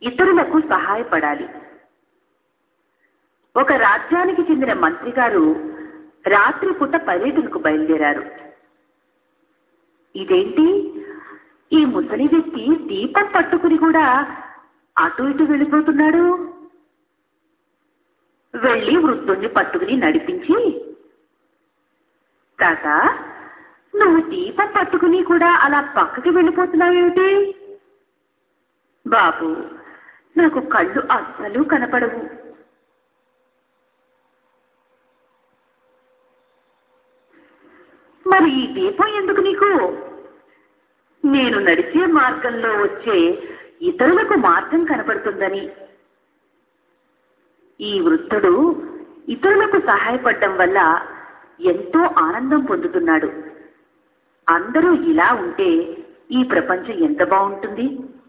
ఇతరులకు సహాయపడాలి ఒక రాజ్యానికి చెందిన మంత్రి గారు రాత్రిపూట పర్యటనకు బయలుదేరారు ఇదేంటి ఈ ముసలి వ్యక్తి దీపం పట్టుకుని కూడా అటు ఇటు వెళ్ళిపోతున్నాడు వెళ్ళి వృద్ధుణ్ణి పట్టుకుని నడిపించి తాత నువ్వు దీపం పట్టుకుని కూడా అలా పక్కకి వెళ్ళిపోతున్నావేమిటి బాబు నాకు కళ్ళు అస్సలు కనపడవు మరి ఈ దీపం ఎందుకు నీకు నేను నడిచే మార్గంలో వచ్చే ఇతరులకు మార్గం కనపడుతుందని ఈ వృద్ధుడు ఇతరులకు సహాయపడడం వల్ల ఎంతో ఆనందం పొందుతున్నాడు అందరూ ఇలా ఉంటే ఈ ప్రపంచం ఎంత బాగుంటుంది